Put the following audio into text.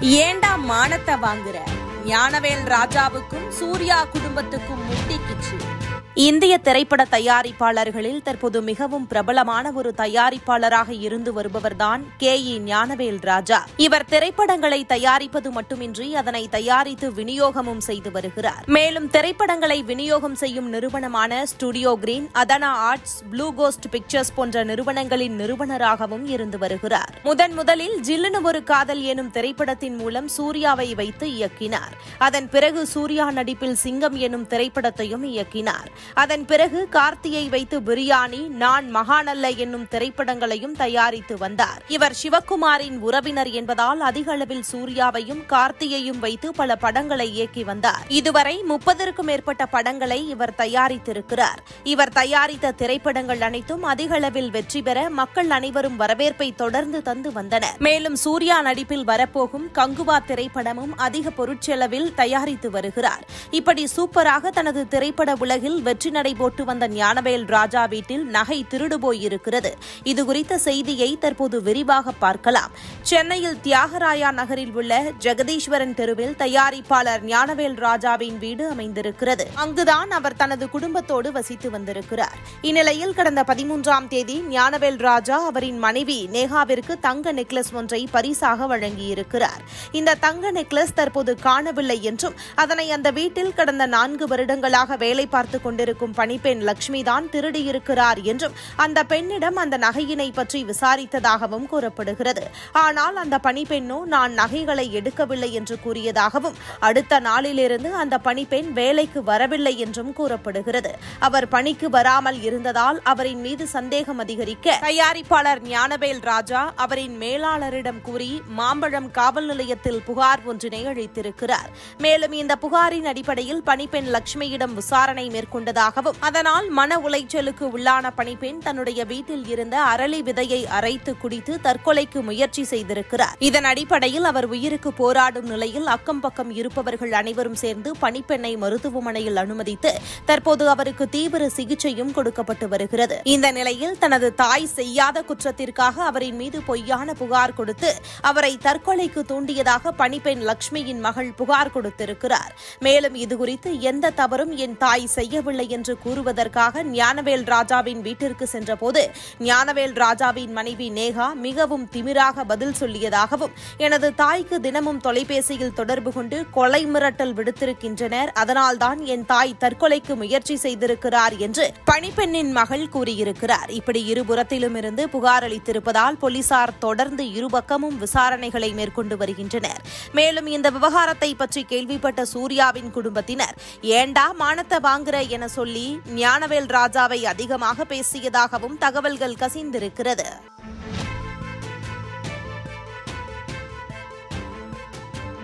ஏண்டா மானத்தை வாங்குற ஞானவேல் ராஜாவுக்கும் சூர்யா குடும்பத்துக்கும் முட்டிக்கிச்சு இந்திய திரைப்பட தயாரிப்பாளர்களில் தற்போது மிகவும் பிரபலமான ஒரு தயாரிப்பாளராக இருந்து வருபவர்தான் கே இ ஞானவேல் ராஜா இவர் திரைப்படங்களை தயாரிப்பது மட்டுமின்றி அதனை தயாரித்து விநியோகமும் செய்து வருகிறார் மேலும் திரைப்படங்களை விநியோகம் செய்யும் நிறுவனமான Studio Green Aadhana Arts Blue Ghost Pictures போன்ற நிறுவனங்களின் நிறுவனராகவும் இருந்து வருகிறார் முதன் முதலில் ஜில்லுனு ஒரு காதல் எனும் திரைப்படத்தின் மூலம் சூர்யாவை வைத்து இயக்கினார் அதன் பிறகு சூர்யா நடிப்பில் சிங்கம் எனும் திரைப்படத்தையும் இயக்கினார் அதன் பிறகு கார்த்தியை வைத்து பிரியாணி நான் மகாநல்ல என்னும் திரைப்படங்களையும் தயாரித்து வந்தார் இவர் சிவக்குமாரின் உறவினர் என்பதால் அதிக அளவில் சூர்யாவையும் கார்த்தியையும் வைத்து பல படங்களை இயக்கி வந்தார் இதுவரை முப்பதற்கும் மேற்பட்ட படங்களை இவர் தயாரித்திருக்கிறார் இவர் தயாரித்த திரைப்படங்கள் அனைத்தும் அதிக அளவில் வெற்றி பெற மக்கள் அனைவரும் வரவேற்பை தொடர்ந்து தந்து வந்தனர் மேலும் சூர்யா நடிப்பில் வரப்போகும் கங்குவா திரைப்படமும் அதிக பொருட்செலவில் தயாரித்து வருகிறார் இப்படி சூப்பராக தனது திரைப்பட உலகில் வெற்றி நடை போட்டு வந்த ஞானவேல் ராஜா வீட்டில் நகை திருடு போயிருக்கிறது இது குறித்த செய்தியை தற்போது விரிவாக பார்க்கலாம் சென்னையில் தியாகராயா நகரில் உள்ள ஜெகதீஸ்வரன் தெருவில் தயாரிப்பாளர் ஞானவேல் ராஜாவின் வீடு அமைந்திருக்கிறது அங்குதான் அவர் தனது குடும்பத்தோடு வசித்து வந்திருக்கிறார் இந்நிலையில் கடந்த பதிமூன்றாம் தேதி ஞானவேல் ராஜா அவரின் மனைவி நேகாவிற்கு தங்க நெக்லஸ் ஒன்றை பரிசாக வழங்கியிருக்கிறார் இந்த தங்க நெக்லஸ் தற்போது காணவில்லை என்றும் அதனை அந்த வீட்டில் கடந்த நான்கு வருடங்களாக வேலை பார்த்துக் கொண்டிருக்கும் பணிப்பெண் லட்சுமி தான் திருடியிருக்கிறார் என்றும் அந்த பெண்ணிடம் அந்த நகையினை பற்றி விசாரித்ததாகவும் கூறப்படுகிறது ஆனால் அந்த பணிப்பெண்ணோ நான் நகைகளை எடுக்கவில்லை என்று கூறியதாகவும் அடுத்த நாளிலிருந்து அந்த பணிப்பெண் வேலைக்கு வரவில்லை என்றும் கூறப்படுகிறது அவர் பணிக்கு வராமல் இருந்ததால் அவரின் மீது சந்தேகம் அதிகரிக்க தயாரிப்பாளர் ஞானவேல் ராஜா அவரின் மேலாளரிடம் கூறி மாம்பழம் காவல் நிலையத்தில் புகார் ஒன்றினை அளித்திருக்கிறார் மேலும் இந்த புகாரின் அடிப்படையில் பணிப்பெண் லட்சுமியிடம் விசாரணை மேற்கொண்டதாகவும் அதனால் மன உளைச்சலுக்கு உள்ளான பணிப்பெண் தன்னுடைய வீட்டில் இருந்த அரளி விதையை அரைத்து குடித்து தற்கொலைக்கு முயற்சி செய்திருக்கிறார் இதன் அடிப்படையில் அவர் உயிருக்கு போராடும் நிலையில் அக்கம் பக்கம் இருப்பவர்கள் அனைவரும் சேர்ந்து பணிப்பெண்ணை மருத்துவமனையில் அனுமதித்து தற்போது அவருக்கு தீவிர சிகிச்சையும் கொடுக்கப்பட்டு வருகிறது இந்த நிலையில் தனது தாய் செய்யாத குற்றத்திற்காக அவரின் மீது பொய்யான புகார் கொடுத்து அவரை தற்கொலைக்கு தூண்டியதாக பணிப்பெண் லட்சுமியின் மகள் புகார் கொடுத்திருக்கிறார் மேலும் இதுகுறித்து எந்த தவறும் என் தாய் செய்யவில்லை என்று கூறுவதற்காக ஞானவேல் ராஜாவின் வீட்டிற்கு சென்றபோது ஞானவேல் ராஜாவின் மனைவி நேகா மிகவும் திமிராக பதில் சொல்லியதாகவும் எனது தாய்க்கு தினமும் தொலைபேசியில் தொடர்பு கொண்டு கொலை மிரட்டல் விடுத்திருக்கின்றனர் அதனால்தான் என் தாய் தற்கொலைக்கு முயற்சி செய்திருக்கிறார் என்று பணிப்பெண்ணின் மகள் கூறியிருக்கிறார் இப்படி இருபுறத்திலும் இருந்து புகார் அளித்திருப்பதால் போலீசார் தொடர்ந்து இருபக்கமும் விசாரணைகளை மேற்கொண்டு வருகின்றனர் மேலும் இந்த விவகாரத்தை பற்றி கேள்விப்பட்ட சூர்யாவின் குடும்பத்தினர் ஏண்டா மானத்தை வாங்குற என சொல்லி ஞானவேல் ராஜாவை அதிகமாக பேசியதாகவும் தகவல்கள் கசிந்திருக்கிறது